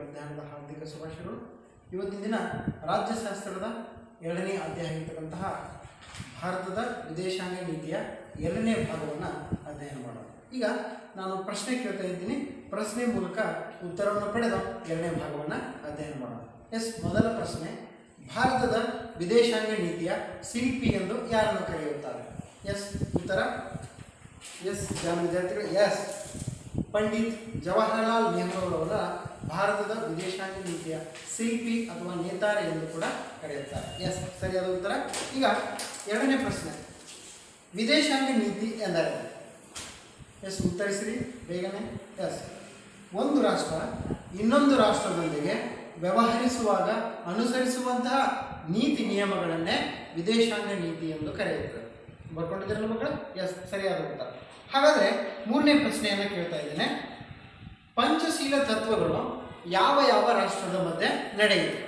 ಮಧ್ಯಾಹ್ನದ ಹಾರ್ದಿಕ ಶುಭಾಶಯಗಳು ಇವತ್ತಿನ ದಿನ ರಾಜ್ಯಶಾಸ್ತ್ರದ ಎರಡನೇ ಅಧ್ಯಾಯ ಇರತಕ್ಕಂತಹ ಭಾರತದ ವಿದೇಶಾಂಗ ನೀತಿಯ ಎರಡನೇ ಭಾಗವನ್ನು ಅಧ್ಯಯನ ಮಾಡೋಣ ಈಗ ನಾನು ಪ್ರಶ್ನೆ ಕೇಳ್ತಾ ಇದ್ದೀನಿ ಪ್ರಶ್ನೆ ಮೂಲಕ ಉತ್ತರವನ್ನು ಪಡೆದು ಎರಡನೇ ಭಾಗವನ್ನು ಅಧ್ಯಯನ ಮಾಡೋಣ ಎಸ್ ಮೊದಲ ಪ್ರಶ್ನೆ ಭಾರತದ ವಿದೇಶಾಂಗ ನೀತಿಯ ಶಿಲ್ಪಿ ಎಂದು ಯಾರನ್ನು ಕರೆಯುತ್ತಾರೆ ಎಸ್ ಉತ್ತರ ಎಸ್ ಜಾನ ವಿದ್ಯಾರ್ಥಿಗಳು ಎಸ್ ಪಂಡಿತ್ ಜವಾಹರಲಾಲ್ ನೆಹರು ಅವರ ಭಾರತದ ವಿದೇಶಾಂಗ ನೀತಿಯ ಶಿಲ್ಪಿ ಅಥವಾ ನೇತಾರ ಎಂದು ಕೂಡ ಕರೆಯುತ್ತಾರೆ ಎಸ್ ಸರಿಯಾದ ಉತ್ತರ ಈಗ ಎರಡನೇ ಪ್ರಶ್ನೆ ವಿದೇಶಾಂಗ ನೀತಿ ಎಂದರೆ ಎಸ್ ಉತ್ತರಿಸಿರಿ ಬೇಗನೆ ಎಸ್ ಒಂದು ರಾಷ್ಟ್ರ ಇನ್ನೊಂದು ರಾಷ್ಟ್ರದೊಂದಿಗೆ ವ್ಯವಹರಿಸುವಾಗ ಅನುಸರಿಸುವಂತಹ ನೀತಿ ನಿಯಮಗಳನ್ನೇ ವಿದೇಶಾಂಗ ನೀತಿ ಎಂದು ಕರೆಯುತ್ತಾರೆ ಬರ್ಕೊಂಡಿದ್ದೀರಲ್ಲ ಮಕ್ಕಳು ಎಸ್ ಸರಿಯಾದ ಉತ್ತರ ಹಾಗಾದರೆ ಮೂರನೇ ಪ್ರಶ್ನೆಯನ್ನು ಕೇಳ್ತಾ ಇದ್ದೇನೆ ಪಂಚಶೀಲ ತತ್ವಗಳು ಯಾವ ಯಾವ ರಾಷ್ಟ್ರದ ಮಧ್ಯೆ ನಡೆಯಿತು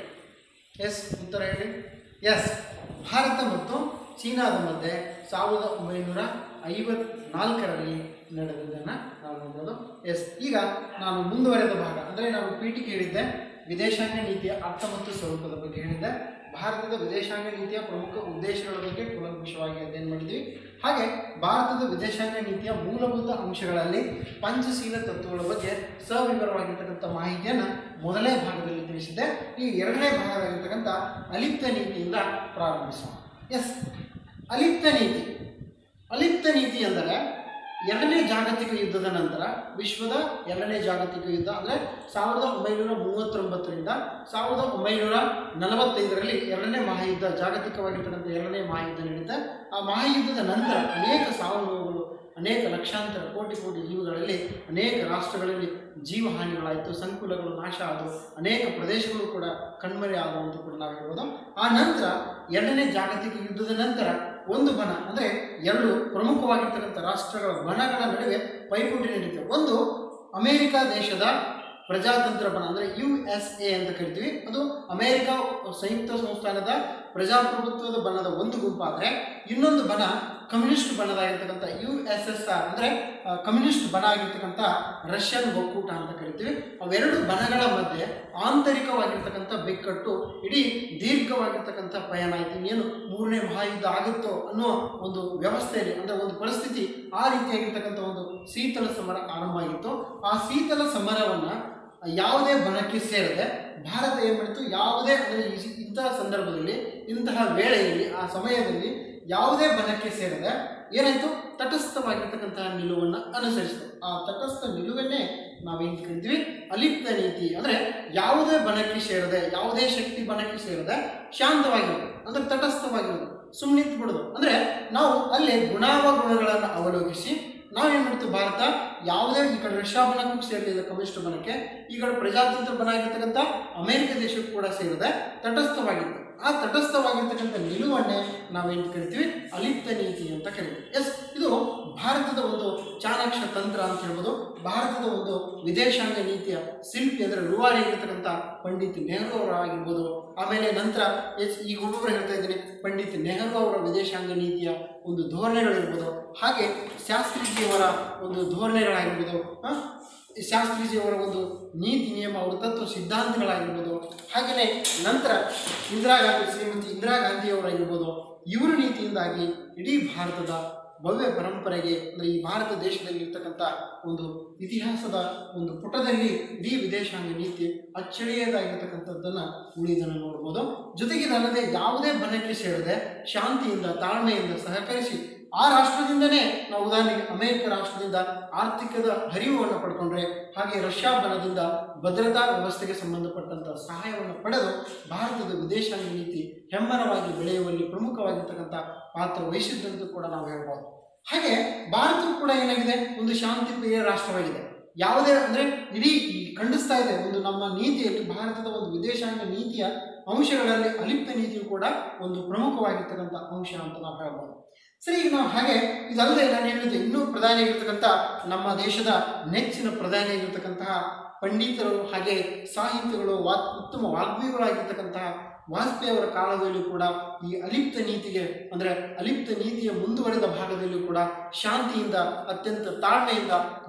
ಎಸ್ ಉತ್ತರ ಹೇಳಿ ಎಸ್ ಭಾರತ ಮತ್ತು ಚೀನಾದ ಮಧ್ಯೆ ಸಾವಿರದ ಒಂಬೈನೂರ ಐವತ್ನಾಲ್ಕರಲ್ಲಿ ನಡೆದಿದ್ದನ್ನು ನಾವು ನೋಡ್ಬೋದು ಎಸ್ ಈಗ ನಾನು ಮುಂದುವರೆದ ಭಾಗ ಅಂದರೆ ನಾನು ಪೀಠಿಕೆ ಹೇಳಿದ್ದೆ ವಿದೇಶಾಂಗ ನೀತಿಯ ಅರ್ಥ ಮತ್ತು ಸ್ವರೂಪದ ಬಗ್ಗೆ ಹೇಳಿದ್ದೆ ಭಾರತದ ವಿದೇಶಾಂಗ ನೀತಿಯ ಪ್ರಮುಖ ಉದ್ದೇಶಗಳ ಬಗ್ಗೆ ಕೂಲಂಕುಷವಾಗಿ ಅಧ್ಯಯನ ಮಾಡಿದ್ವಿ ಹಾಗೆ ಭಾರತದ ವಿದೇಶಾಂಗ ನೀತಿಯ ಮೂಲಭೂತ ಅಂಶಗಳಲ್ಲಿ ಪಂಚಶೀಲ ತತ್ವಗಳ ಬಗ್ಗೆ ಸವಿವರವಾಗಿರ್ತಕ್ಕಂಥ ಮಾಹಿತಿಯನ್ನು ಮೊದಲನೇ ಭಾಗದಲ್ಲಿ ತಿಳಿಸಿದ್ದೆ ಈ ಎರಡನೇ ಭಾಗವಾಗಿರ್ತಕ್ಕಂಥ ಅಲಿಪ್ತ ನೀತಿಯಿಂದ ಪ್ರಾರಂಭಿಸೋಣ ಎಸ್ ಅಲಿಪ್ತ ನೀತಿ ಅಲಿಪ್ತ ನೀತಿ ಎಂದರೆ ಎರಡನೇ ಜಾಗತಿಕ ಯುದ್ಧದ ನಂತರ ವಿಶ್ವದ ಎರಡನೇ ಜಾಗತಿಕ ಯುದ್ಧ ಅಂದರೆ ಸಾವಿರದ ಒಂಬೈನೂರ ಮೂವತ್ತೊಂಬತ್ತರಿಂದ ಸಾವಿರದ ಒಂಬೈನೂರ ನಲವತ್ತೈದರಲ್ಲಿ ಎರಡನೇ ಮಹಾಯುದ್ಧ ಜಾಗತಿಕವಾಗಿರ್ತಕ್ಕಂಥ ಎರಡನೇ ಮಹಾಯುದ್ಧ ನಡೀತಾ ಆ ಮಹಾಯುದ್ಧದ ನಂತರ ಅನೇಕ ಸಾವು ನೋವುಗಳು ಅನೇಕ ಲಕ್ಷಾಂತರ ಕೋಟಿ ಕೋಟಿ ಜೀವಗಳಲ್ಲಿ ಅನೇಕ ರಾಷ್ಟ್ರಗಳಲ್ಲಿ ಜೀವಹಾನಿಗಳಾಯಿತು ಸಂಕುಲಗಳು ನಾಶ ಆದವು ಅನೇಕ ಪ್ರದೇಶಗಳು ಕೂಡ ಕಣ್ಮರೆ ಆದವು ಅಂತ ಕೂಡ ನಾವು ಹೇಳ್ಬೋದು ಆ ನಂತರ ಎರಡನೇ ಜಾಗತಿಕ ಯುದ್ಧದ ನಂತರ ಒಂದು ಬಣ ಅಂದರೆ ಎರಡು ಪ್ರಮುಖವಾಗಿರ್ತಕ್ಕಂಥ ರಾಷ್ಟ್ರಗಳ ಬಣಗಳ ನಡುವೆ ಪೈಪೋಟಿ ನಡೀತವೆ ಒಂದು ಅಮೇರಿಕ ದೇಶದ ಪ್ರಜಾತಂತ್ರ ಬಣ ಅಂದರೆ ಯು ಎಸ್ ಎ ಅಂತ ಕರಿತೀವಿ ಅದು ಅಮೇರಿಕ ಸಂಯುಕ್ತ ಸಂಸ್ಥಾನದ ಪ್ರಜಾಪ್ರಭುತ್ವದ ಬಣದ ಒಂದು ಗುಂಪಾದರೆ ಇನ್ನೊಂದು ಬಣ ಕಮ್ಯುನಿಸ್ಟ್ ಬಣದಾಗಿರ್ತಕ್ಕಂಥ ಯು ಎಸ್ ಎಸ್ ಆರ್ ಅಂದರೆ ಕಮ್ಯುನಿಸ್ಟ್ ಬಣ ಆಗಿರ್ತಕ್ಕಂಥ ರಷ್ಯನ್ ಒಕ್ಕೂಟ ಅಂತ ಕರಿತೀವಿ ಅವೆರಡು ಬಣಗಳ ಮಧ್ಯೆ ಆಂತರಿಕವಾಗಿರ್ತಕ್ಕಂಥ ಬಿಕ್ಕಟ್ಟು ಇಡೀ ದೀರ್ಘವಾಗಿರ್ತಕ್ಕಂಥ ಪಯಣ ಆಯಿತು ಇನ್ನೇನು ಮೂರನೇ ಮಹಾಯುದ್ಧ ಆಗುತ್ತೋ ಅನ್ನೋ ಒಂದು ವ್ಯವಸ್ಥೆಯಲ್ಲಿ ಅಂದರೆ ಒಂದು ಪರಿಸ್ಥಿತಿ ಆ ರೀತಿಯಾಗಿರ್ತಕ್ಕಂಥ ಒಂದು ಶೀತಲ ಸಮರ ಆರಂಭ ಆಗಿತ್ತು ಆ ಶೀತಲ ಸಮರವನ್ನು ಯಾವುದೇ ಬಣಕ್ಕೆ ಸೇರದೆ ಭಾರತ ಏನು ಮಾಡಿತು ಯಾವುದೇ ಅಂದರೆ ಈ- ಇಂತಹ ಸಂದರ್ಭದಲ್ಲಿ ಇಂತಹ ವೇಳೆಯಲ್ಲಿ ಆ ಸಮಯದಲ್ಲಿ ಯಾವುದೇ ಬಣಕ್ಕೆ ಸೇರದೆ ಏನಾಯಿತು ತಟಸ್ಥವಾಗಿರ್ತಕ್ಕಂತಹ ನಿಲುವನ್ನು ಅನುಸರಿಸಿತು ಆ ತಟಸ್ಥ ನಿಲುವನ್ನೇ ನಾವೇನು ಕರಿತೀವಿ ಅಲಿಪ್ತ ನೀತಿ ಅಂದರೆ ಯಾವುದೇ ಬಣಕ್ಕೆ ಸೇರದೆ ಯಾವುದೇ ಶಕ್ತಿ ಬಣಕ್ಕೆ ಸೇರದೆ ಶಾಂತವಾಗಿರೋದು ಅಂದರೆ ತಟಸ್ಥವಾಗಿರೋದು ಸುಮ್ಮನಿತ್ತು ಬಿಡೋದು ಅಂದರೆ ನಾವು ಅಲ್ಲಿ ಗುಣಾವಗುಣಗಳನ್ನು ಅವಲೋಕಿಸಿ ನಾವೇನು ಮಾಡ್ತೀವಿ ಭಾರತ ಯಾವುದೇ ಈ ಕಡೆ ರಷ್ಯಾ ಬಣಕ್ಕೂ ಸೇರಲಿಲ್ಲ ಕಮ್ಯುನಿಸ್ಟ್ ಬಣಕ್ಕೆ ಈ ಕಡೆ ಪ್ರಜಾತಂತ್ರ ಬಣ ಆಗಿರ್ತಕ್ಕಂಥ ಅಮೆರಿಕ ದೇಶಕ್ಕೂ ಕೂಡ ಸೇರಿದೆ ತಟಸ್ಥವಾಗಿತ್ತು ಆ ತಟಸ್ಥವಾಗಿರ್ತಕ್ಕಂಥ ನಿಲುವನ್ನೇ ನಾವೇನು ಕರಿತೀವಿ ಅಲಿಪ್ತ ನೀತಿ ಅಂತ ಕರಿತೀವಿ ಎಸ್ ಇದು ಭಾರತದ ಒಂದು ಚಾಣಾಕ್ಷ ತಂತ್ರ ಅಂತ ಹೇಳ್ಬೋದು ಭಾರತದ ಒಂದು ವಿದೇಶಾಂಗ ನೀತಿಯ ಶಿಲ್ಪಿ ಅಂದರೆ ರೂವಾರಿ ಆಗಿರ್ತಕ್ಕಂಥ ಪಂಡಿತ್ ನೆಹರು ಅವರು ಆಗಿರ್ಬೋದು ಆಮೇಲೆ ನಂತರ ಎಸ್ ಈಗ ಒಬ್ಬೊಬ್ಬರು ಹೇಳ್ತಾ ಇದ್ದೀನಿ ಪಂಡಿತ್ ನೆಹರು ಅವರ ವಿದೇಶಾಂಗ ನೀತಿಯ ಒಂದು ಧೋರಣೆಗಳಿರ್ಬೋದು ಹಾಗೆ ಶಾಸ್ತ್ರೀಜಿಯವರ ಒಂದು ಧೋರಣೆಗಳಾಗಿರ್ಬೋದು ಆ, ಶಾಸ್ತ್ರೀಜಿಯವರ ಒಂದು ನೀತಿ ನಿಯಮ ಅವರ ತತ್ವ ಸಿದ್ಧಾಂತಗಳಾಗಿರ್ಬೋದು ಹಾಗೆಯೇ ನಂತರ ಇಂದಿರಾ ಗಾಂಧಿ ಶ್ರೀಮತಿ ಇಂದಿರಾ ಗಾಂಧಿಯವರಾಗಿರ್ಬೋದು ಇವರ ನೀತಿಯಿಂದಾಗಿ ಇಡೀ ಭಾರತದ ಭವ್ಯ ಪರಂಪರೆಗೆ ಅಂದರೆ ಈ ಭಾರತ ದೇಶದಲ್ಲಿ ಇರ್ತಕ್ಕಂಥ ಒಂದು ಇತಿಹಾಸದ ಒಂದು ಪುಟದಲ್ಲಿ ಇಡೀ ವಿದೇಶಾಂಗ ನೀತಿ ಅಚ್ಚಳಿಯದಾಗಿರ್ತಕ್ಕಂಥದ್ದನ್ನು ಉಳಿದನ್ನು ನೋಡ್ಬೋದು ಜೊತೆಗೆ ಇದಲ್ಲದೆ ಯಾವುದೇ ಬಣಕ್ಕೆ ಸೇರದೆ ಶಾಂತಿಯಿಂದ ತಾಳ್ಮೆಯಿಂದ ಸಹಕರಿಸಿ ಆ ರಾಷ್ಟ್ರದಿಂದನೇ ನಾವು ಉದಾಹರಣೆಗೆ ಅಮೆರಿಕ ರಾಷ್ಟ್ರದಿಂದ ಆರ್ಥಿಕದ ಹರಿವನ್ನು ಪಡ್ಕೊಂಡ್ರೆ ಹಾಗೆ ರಷ್ಯಾ ಬಲದಿಂದ ಭದ್ರತಾ ವ್ಯವಸ್ಥೆಗೆ ಸಂಬಂಧಪಟ್ಟಂಥ ಸಹಾಯವನ್ನು ಪಡೆದು ಭಾರತದ ವಿದೇಶಾಂಗ ನೀತಿ ಹೆಮ್ಮರವಾಗಿ ಬೆಳೆಯುವಲ್ಲಿ ಪ್ರಮುಖವಾಗಿರ್ತಕ್ಕಂಥ ಪಾತ್ರ ವಹಿಸಿದ್ದಂತೂ ಕೂಡ ನಾವು ಹೇಳ್ಬೋದು ಹಾಗೆ ಭಾರತವು ಕೂಡ ಏನಾಗಿದೆ ಒಂದು ಶಾಂತಿ ಪ್ರಿಯ ರಾಷ್ಟ್ರವಾಗಿದೆ ಯಾವುದೇ ಅಂದರೆ ಇಡೀ ಈ ಖಂಡಿಸ್ತಾ ಇದೆ ಒಂದು ನಮ್ಮ ನೀತಿಯಲ್ಲಿ ಭಾರತದ ಒಂದು ವಿದೇಶಾಂಗ ನೀತಿಯ ಅಂಶಗಳಲ್ಲಿ ಅಲಿಪ್ತ ನೀತಿಯು ಕೂಡ ಒಂದು ಪ್ರಮುಖವಾಗಿರ್ತಕ್ಕಂಥ ಅಂಶ ಅಂತ ನಾವು ಹೇಳ್ಬೋದು ಸರಿ ಈಗ ನಾವು ಹಾಗೆ ಇದಲ್ಲದೆ ನಾನು ಹೇಳಿದ್ದೆ ಇನ್ನೂ ಪ್ರಧಾನಿ ಆಗಿರ್ತಕ್ಕಂಥ ನಮ್ಮ ದೇಶದ ನೆಚ್ಚಿನ ಪ್ರಧಾನಿ ಆಗಿರ್ತಕ್ಕಂತಹ ಪಂಡಿತರು ಹಾಗೆ ಸಾಹಿತ್ಯಗಳು ವಾ ಉತ್ತಮ ವಾಗ್ಮಿಗಳಾಗಿರ್ತಕ್ಕಂತಹ ವಾಜಪೇಯಿ ಅವರ ಕಾಲದಲ್ಲೂ ಕೂಡ ಈ ಅಲಿಪ್ತ ನೀತಿಗೆ ಅಂದರೆ ಅಲಿಪ್ತ ನೀತಿಯ ಮುಂದುವರೆದ ಭಾಗದಲ್ಲೂ ಕೂಡ ಶಾಂತಿಯಿಂದ ಅತ್ಯಂತ ತಾಳ್ಮೆಯಿಂದ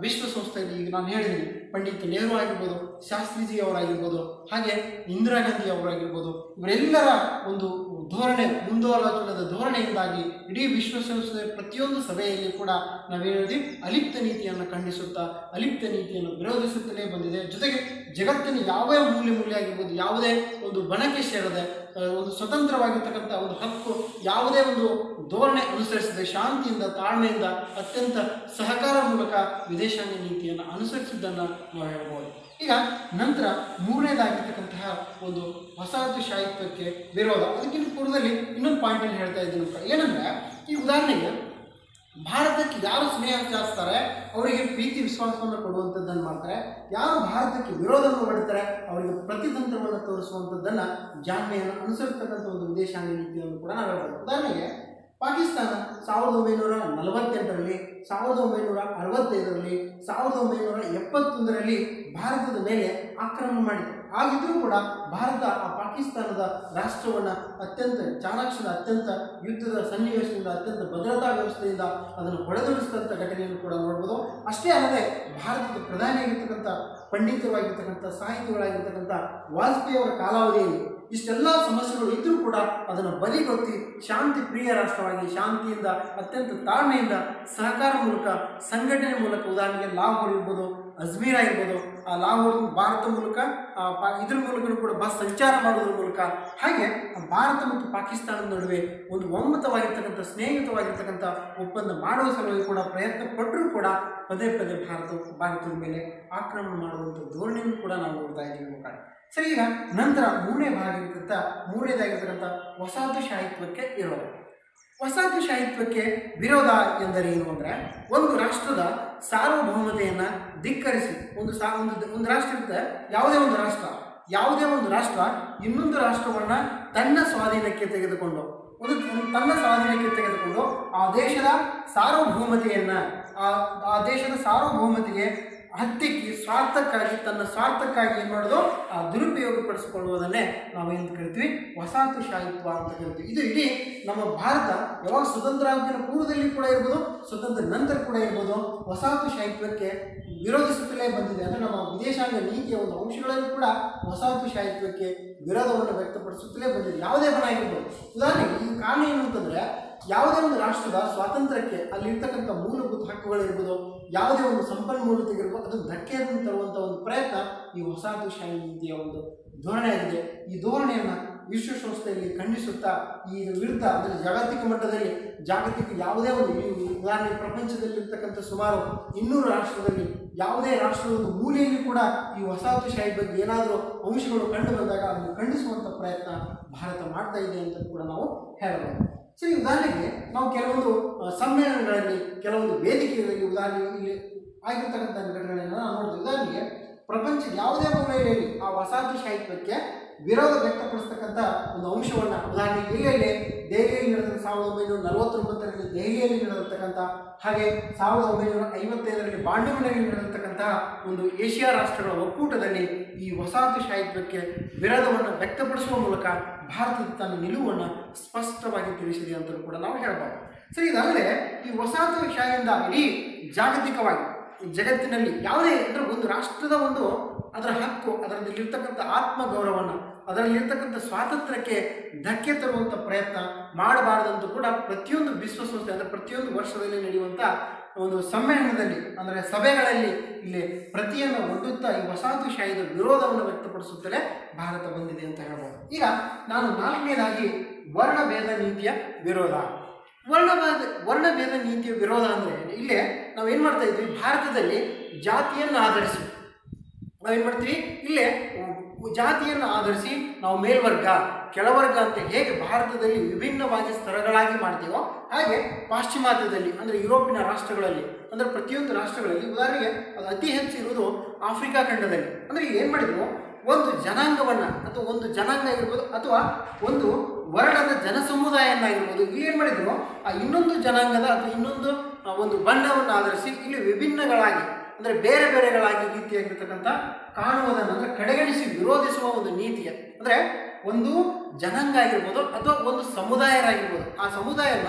ವಿಶ್ವಸಂಸ್ಥೆಯಲ್ಲಿ ಈಗ ನಾನು ಹೇಳಿದ್ದೀನಿ ಪಂಡಿತ್ ನೆಹರು ಆಗಿರ್ಬೋದು ಶಾಸ್ತ್ರೀಜಿ ಅವರಾಗಿರ್ಬೋದು ಹಾಗೆ ಇಂದಿರಾ ಗಾಂಧಿ ಅವರಾಗಿರ್ಬೋದು ಇವರೆಲ್ಲರ ಒಂದು ಧೋರಣೆ ಮುಂದಾಲೋಚನದ ಧೋರಣೆಯಿಂದಾಗಿ ಇಡೀ ವಿಶ್ವಸಂಸ್ಥೆ ಪ್ರತಿಯೊಂದು ಸಭೆಯಲ್ಲಿ ಕೂಡ ನಾವು ಹೇಳಿದ್ವಿ ಅಲಿಪ್ತ ನೀತಿಯನ್ನು ಖಂಡಿಸುತ್ತಾ ಅಲಿಪ್ತ ನೀತಿಯನ್ನು ವಿರೋಧಿಸುತ್ತಲೇ ಬಂದಿದೆ ಜೊತೆಗೆ ಜಗತ್ತಿನ ಯಾವೇ ಮೂಲೆ ಮೂಲೆ ಆಗಿರ್ಬೋದು ಯಾವುದೇ ಒಂದು ಬಣಕ್ಕೆ ಸೇರದೆ ಆ, ಒಂದು ಸ್ವತಂತ್ರವಾಗಿರ್ತಕ್ಕಂಥ ಒಂದು ಹಕ್ಕು ಯಾವುದೇ ಒಂದು ಧೋರಣೆ ಅನುಸರಿಸದೆ ಶಾಂತಿಯಿಂದ ತಾಳ್ಮೆಯಿಂದ ಅತ್ಯಂತ ಸಹಕಾರ ಮೂಲಕ ವಿದೇಶಾಂಗ ನೀತಿಯನ್ನು ಅನುಸರಿಸಿದ್ದನ್ನು ನಾವು ಹೇಳ್ಬೋದು ಈಗ ನಂತರ ಮೂರನೇದಾಗಿರ್ತಕ್ಕಂತಹ ಒಂದು ವಸಾಹತುಶಾಹಿತ್ವಕ್ಕೆ ವಿರೋಧ ಅದಕ್ಕಿಂತ ಪೂರ್ವದಲ್ಲಿ ಇನ್ನೊಂದು ಪಾಯಿಂಟನ್ನು ಹೇಳ್ತಾ ಇದ್ದೀನಿ ಅಂತ ಏನಂದ್ರೆ ಈ ಉದಾಹರಣೆಗೆ ಭಾರತಕ್ಕೆ ಯಾರು ಸ್ನೇಹ ಚಾಚಿಸ್ತಾರೆ ಅವರಿಗೆ ಪ್ರೀತಿ ವಿಶ್ವಾಸವನ್ನು ಕೊಡುವಂಥದ್ದನ್ನು ಮಾಡ್ತಾರೆ ಯಾರು ಭಾರತಕ್ಕೆ ವಿರೋಧವನ್ನು ಮಾಡ್ತಾರೆ ಅವರಿಗೆ ಪ್ರತಿತಂತ್ರವನ್ನು ತೋರಿಸುವಂಥದ್ದನ್ನು ಜಾಣ್ಮೆಯನ್ನು ಅನುಸರಿಸ್ತಕ್ಕಂಥ ಒಂದು ವಿದೇಶಾಂಗ ನೀತಿಯನ್ನು ಕೂಡ ನಾವು ಹೇಳ್ಬೋದು ಉದಾಹರಣೆಗೆ ಪಾಕಿಸ್ತಾನ ಸಾವಿರದ ಒಂಬೈನೂರ ನಲವತ್ತೆಂಟರಲ್ಲಿ ಸಾವಿರದ ಒಂಬೈನೂರ ಅರವತ್ತೈದರಲ್ಲಿ ಸಾವಿರದ ಒಂಬೈನೂರ ಎಪ್ಪತ್ತೊಂದರಲ್ಲಿ ಭಾರತದ ಮೇಲೆ ಆಕ್ರಮಣ ಮಾಡಿತು ಆಗಿದ್ರೂ ಕೂಡ ಭಾರತ ಆ ಪಾಕಿಸ್ತಾನದ ರಾಷ್ಟ್ರವನ್ನು ಅತ್ಯಂತ ಚಾಣಾಕ್ಷದ ಅತ್ಯಂತ ಯುದ್ಧದ ಸನ್ನಿವೇಶದಿಂದ ಅತ್ಯಂತ ಭದ್ರತಾ ವ್ಯವಸ್ಥೆಯಿಂದ ಅದನ್ನು ಹೊಡೆದೊಳಿಸಿದಂಥ ಘಟನೆಯನ್ನು ಕೂಡ ನೋಡ್ಬೋದು ಅಷ್ಟೇ ಅಲ್ಲದೆ ಭಾರತದ ಪ್ರಧಾನಿಯಾಗಿರ್ತಕ್ಕಂಥ ಪಂಡಿತರಾಗಿರ್ತಕ್ಕಂಥ ಸಾಹಿತಿಗಳಾಗಿರ್ತಕ್ಕಂಥ ವಾಜಪೇಯಿ ಅವರ ಕಾಲಾವಧಿಯಲ್ಲಿ ಇಷ್ಟೆಲ್ಲ ಸಮಸ್ಯೆಗಳು ಇದ್ರೂ ಕೂಡ ಅದನ್ನು ಬದಿಗೊತ್ತಿ ಶಾಂತಿ ಪ್ರಿಯ ರಾಷ್ಟ್ರವಾಗಿ ಶಾಂತಿಯಿಂದ ಅತ್ಯಂತ ತಾಳ್ಮೆಯಿಂದ ಸಹಕಾರ ಮೂಲಕ ಸಂಘಟನೆ ಮೂಲಕ ಉದಾಹರಣೆಗೆ ಲಾಹೋರ್ ಇರ್ಬೋದು ಅಜ್ಮೀರ್ ಆಗಿರ್ಬೋದು ಆ ಲಾಹೋರ್ ಭಾರತ ಮೂಲಕ ಆ, ಪಾ- ಇದ್ರ ಮೂಲಕ ಕೂಡ ಬಸ್ ಸಂಚಾರ ಮಾಡೋದ್ರ ಮೂಲಕ ಹಾಗೆ ಭಾರತ ಮತ್ತು ಪಾಕಿಸ್ತಾನದ ನಡುವೆ ಒಂದು ಒಮ್ಮತವಾಗಿರ್ತಕ್ಕಂಥ ಸ್ನೇಹಿತವಾಗಿರ್ತಕ್ಕಂಥ ಒಪ್ಪಂದ ಮಾಡುವ ಸಲುವಾಗಿ ಕೂಡ ಪ್ರಯತ್ನ ಪಟ್ಟರೂ ಕೂಡ ಪದೇ ಪದೇ ಭಾರತ ಭಾರತದ ಮೇಲೆ ಆಕ್ರಮಣ ಮಾಡುವಂಥ ಧೋರಣೆಯನ್ನು ಕೂಡ ನಾವು ನೋಡ್ತಾ ಇದ್ದೀವಿ ಮಕ್ಕಳ ಸರಿ ಈಗ ನಂತರ ಮೂರನೇ ಭಾಗ ಇರ್ತಕ್ಕಂಥ ಮೂರನೇದಾಗಿರ್ತಕ್ಕಂಥ ವಸಾಹತುಶಾಹಿತ್ವಕ್ಕೆ ಇರೋದು ವಸಾಹತುಶಾಹಿತ್ವಕ್ಕೆ ವಿರೋಧ ಎಂದರೆ ಏನು ಅಂದರೆ ಒಂದು ರಾಷ್ಟ್ರದ ಸಾರ್ವಭೌಮತೆಯನ್ನು ಧಿಕ್ಕರಿಸಿ ಒಂದು ಸಾ ಒಂದು ಒಂದು ರಾಷ್ಟ್ರ ಇರುತ್ತೆ ಯಾವುದೇ ಒಂದು ರಾಷ್ಟ್ರ ಯಾವುದೇ ಒಂದು ರಾಷ್ಟ್ರ ಇನ್ನೊಂದು ರಾಷ್ಟ್ರವನ್ನು ತನ್ನ ಸ್ವಾಧೀನಕ್ಕೆ ತೆಗೆದುಕೊಂಡು ಒಂದು ತನ್ನ ಸ್ವಾಧೀನಕ್ಕೆ ತೆಗೆದುಕೊಂಡು ಆ ದೇಶದ ಸಾರ್ವಭೌಮತೆಯನ್ನು ಆ ಆ ದೇಶದ ಸಾರ್ವಭೌಮತೆಗೆ ಹತ್ತಿಕ್ಕಿ ಸ್ವಾರ್ಥಕ್ಕಾಗಿ ತನ್ನ ಸ್ವಾರ್ಥಕ್ಕಾಗಿ ಏನು ಮಾಡೋದು ಆ ದುರುಪಯೋಗಪಡಿಸಿಕೊಳ್ಳುವುದನ್ನೇ ನಾವೇನು ಕರಿತೀವಿ ವಸಾಹತುಶಾಹಿತ್ವ ಅಂತ ಕರಿತೀವಿ ಇದು ಇಡೀ ನಮ್ಮ ಭಾರತ ಯಾವಾಗ ಸ್ವತಂತ್ರ ಆಗಿನ ಪೂರ್ವದಲ್ಲಿ ಕೂಡ ಇರ್ಬೋದು ಸ್ವತಂತ್ರ ನಂತರ ಕೂಡ ಇರ್ಬೋದು ವಸಾಹತುಶಾಹಿತ್ವಕ್ಕೆ ವಿರೋಧಿಸುತ್ತಲೇ ಬಂದಿದೆ ಅಂದರೆ ನಮ್ಮ ವಿದೇಶಾಂಗ ನೀತಿಯ ಒಂದು ಅಂಶಗಳಲ್ಲಿ ಕೂಡ ವಸಾಹತುಶಾಹಿತ್ವಕ್ಕೆ ವಿರೋಧವನ್ನು ವ್ಯಕ್ತಪಡಿಸುತ್ತಲೇ ಬಂದಿದೆ ಯಾವುದೇ ಬಣ ಆಗಿರ್ಬೋದು ಉದಾಹರಣೆಗೆ ಈ ಕಾರಣ ಏನು ಅಂತಂದರೆ ಯಾವುದೇ ಒಂದು ರಾಷ್ಟ್ರದ ಸ್ವಾತಂತ್ರ್ಯಕ್ಕೆ ಅಲ್ಲಿರ್ತಕ್ಕಂಥ ಮೂಲಭೂತ ಹಕ್ಕುಗಳಿರ್ಬೋದು ಯಾವುದೇ ಒಂದು ಸಂಪನ್ಮೂಲತೆಗಿರ್ಬೋದು ಅದು ಧಕ್ಕೆಯನ್ನು ತರುವಂಥ ಒಂದು ಪ್ರಯತ್ನ ಈ ವಸಾಹತುಶಾಹಿ ನೀತಿಯ ಒಂದು ಧೋರಣೆ ಆಗಿದೆ ಈ ಧೋರಣೆಯನ್ನು ವಿಶ್ವಸಂಸ್ಥೆಯಲ್ಲಿ ಖಂಡಿಸುತ್ತಾ ಈ ವಿರುದ್ಧ ಅಂದರೆ ಜಾಗತಿಕ ಮಟ್ಟದಲ್ಲಿ ಜಾಗತಿಕ ಯಾವುದೇ ಒಂದು ಈ ಉದಾಹರಣೆ ಪ್ರಪಂಚದಲ್ಲಿರ್ತಕ್ಕಂಥ ಸುಮಾರು ಇನ್ನೂರು ರಾಷ್ಟ್ರದಲ್ಲಿ ಯಾವುದೇ ರಾಷ್ಟ್ರದ ಒಂದು ಮೂಲೆಯಲ್ಲಿ ಕೂಡ ಈ ವಸಾಹತುಶಾಹಿ ಬಗ್ಗೆ ಏನಾದರೂ ಅಂಶಗಳು ಕಂಡು ಬಂದಾಗ ಅದನ್ನು ಖಂಡಿಸುವಂಥ ಪ್ರಯತ್ನ ಭಾರತ ಮಾಡ್ತಾ ಇದೆ ಅಂತ ಕೂಡ ನಾವು ಹೇಳಬಹುದು ಸರಿ ಉದಾಹರಣೆಗೆ ನಾವು ಕೆಲವೊಂದು ಆ, ಸಮ್ಮೇಳನಗಳಲ್ಲಿ ಕೆಲವೊಂದು ವೇದಿಕೆಗಳಲ್ಲಿ ಉದಾಹರಣೆಗೆ ಇಲ್ಲಿ ಆಗಿರ್ತಕ್ಕಂಥ ಘಟನೆಗಳನ್ನು ನಾವು ನೋಡ್ತೀವಿ ಉದಾಹರಣೆಗೆ ಪ್ರಪಂಚದ ಯಾವುದೇ ಮೂಲೆಯಲ್ಲಿ ಆ ವಸಾಹತುಶಾಹಿತ್ವಕ್ಕೆ ವಿರೋಧ ವ್ಯಕ್ತಪಡಿಸ್ತಕ್ಕಂಥ ಒಂದು ಅಂಶವನ್ನು ಉದಾಹರಣೆಗೆ ಎಲ್ಲೆಲ್ಲಿ ದೆಹಲಿಯಲ್ಲಿ ನಡೆದ ಸಾವಿರದ ಒಂಬೈನೂರ ನಲವತ್ತೊಂಬತ್ತರಲ್ಲಿ ದೆಹಲಿಯಲ್ಲಿ ನಡೆದಿರ್ತಕ್ಕಂಥ ಹಾಗೆ ಸಾವಿರದ ಒಂಬೈನೂರ ಐವತ್ತೈದರಲ್ಲಿ ಬಾಂಡುಮನೆಯಲ್ಲಿ ನಡೆದಿರ್ತಕ್ಕಂತಹ ಒಂದು ಏಷ್ಯಾ ರಾಷ್ಟ್ರಗಳ ಒಕ್ಕೂಟದಲ್ಲಿ ಈ ವಸಾಹತುಶಾಹಿತ್ವಕ್ಕೆ ವಿರೋಧವನ್ನು ವ್ಯಕ್ತಪಡಿಸುವ ಮೂಲಕ ಭಾರತದ ತನ್ನ ನಿಲುವನ್ನು ಸ್ಪಷ್ಟವಾಗಿ ತಿಳಿಸಿದೆ ಅಂತಲೂ ಕೂಡ ನಾವು ಹೇಳ್ಬೋದು ಸರಿ ಇದಲ್ಲದೆ ಈ ವಸಾಹತುಶಾಹಿಯಿಂದ ಇಡೀ ಜಾಗತಿಕವಾಗಿ ಜಗತ್ತಿನಲ್ಲಿ ಯಾವುದೇ ಅಂದರೆ ಒಂದು ರಾಷ್ಟ್ರದ ಒಂದು ಅದರ ಹಕ್ಕು ಅದರಲ್ಲಿರ್ತಕ್ಕಂಥ ಆತ್ಮಗೌರವವನ್ನು ಅದರಲ್ಲಿರ್ತಕ್ಕಂಥ ಸ್ವಾತಂತ್ರ್ಯಕ್ಕೆ ಧಕ್ಕೆ ತರುವಂಥ ಪ್ರಯತ್ನ ಮಾಡಬಾರದಂತೂ ಕೂಡ ಪ್ರತಿಯೊಂದು ವಿಶ್ವಸಂಸ್ಥೆ ಅಂದರೆ ಪ್ರತಿಯೊಂದು ವರ್ಷದಲ್ಲಿ ನಡೆಯುವಂಥ ಒಂದು ಸಮ್ಮೇಳನದಲ್ಲಿ ಅಂದರೆ ಸಭೆಗಳಲ್ಲಿ ಇಲ್ಲಿ ಪ್ರತಿಯನ್ನು ಒಡ್ಡುತ್ತಾ ಈ ವಸಾಹತುಶಾಹಿದ ವಿರೋಧವನ್ನು ವ್ಯಕ್ತಪಡಿಸುತ್ತಲೇ ಭಾರತ ಬಂದಿದೆ ಅಂತ ಹೇಳ್ಬೋದು ಈಗ ನಾನು ನಾಲ್ಕನೇದಾಗಿ ವರ್ಣಭೇದ ನೀತಿಯ ವಿರೋಧ ವರ್ಣಭೇದ ವರ್ಣಭೇದ ನೀತಿಯ ವಿರೋಧ ಅಂದರೆ ಇಲ್ಲೇ ನಾವೇನು ಮಾಡ್ತಾ ಇದ್ವಿ ಭಾರತದಲ್ಲಿ ಜಾತಿಯನ್ನು ಆಧರಿಸಿ ನಾವೇನು ಮಾಡ್ತೀವಿ ಇಲ್ಲೇ ಉ- ಜಾತಿಯನ್ನು ಆಧರಿಸಿ ನಾವು ಮೇಲ್ವರ್ಗ ಕೆಳವರ್ಗ ಅಂತ ಹೇಗೆ ಭಾರತದಲ್ಲಿ ವಿಭಿನ್ನವಾಗಿ ಸ್ತರಗಳಾಗಿ ಮಾಡ್ತೀವೋ ಹಾಗೆ ಪಾಶ್ಚಿಮಾತ್ಯದಲ್ಲಿ ಅಂದರೆ ಯುರೋಪಿನ ರಾಷ್ಟ್ರಗಳಲ್ಲಿ ಅಂದರೆ ಪ್ರತಿಯೊಂದು ರಾಷ್ಟ್ರಗಳಲ್ಲಿ ಉದಾಹರಣೆಗೆ ಅದು ಅತಿ ಹೆಚ್ಚು ಇರುವುದು ಆಫ್ರಿಕಾ ಖಂಡದಲ್ಲಿ ಅಂದರೆ ಏನು ಮಾಡಿದ್ರು ಒಂದು ಜನಾಂಗವನ್ನು ಅಥವಾ ಒಂದು ಜನಾಂಗ ಆಗಿರ್ಬೋದು ಅಥವಾ ಒಂದು ವರ್ಣದ ಜನಸಮುದಾಯವನ್ನಾಗಿರ್ಬೋದು ಇಲ್ಲಿ ಏನು ಮಾಡಿದ್ರು ಆ ಇನ್ನೊಂದು ಜನಾಂಗದ ಅಥವಾ ಇನ್ನೊಂದು ಆ, ಒಂದು ಬಣ್ಣವನ್ನು ಆಧರಿಸಿ ಇಲ್ಲಿ ವಿಭಿನ್ನಗಳಾಗಿ ಅಂದರೆ ಬೇರೆ ಬೇರೆಗಳಾಗಿ ರೀತಿಯಾಗಿರ್ತಕ್ಕಂಥ ಕಾಣುವುದನ್ನು ಅಂದರೆ ಕಡೆಗಣಿಸಿ ವಿರೋಧಿಸುವ ಒಂದು ನೀತಿಯ ಅಂದರೆ ಒಂದು ಜನಾಂಗ ಆಗಿರ್ಬೋದು ಅಥವಾ ಒಂದು ಸಮುದಾಯರಾಗಿರ್ಬೋದು ಆ ಸಮುದಾಯನ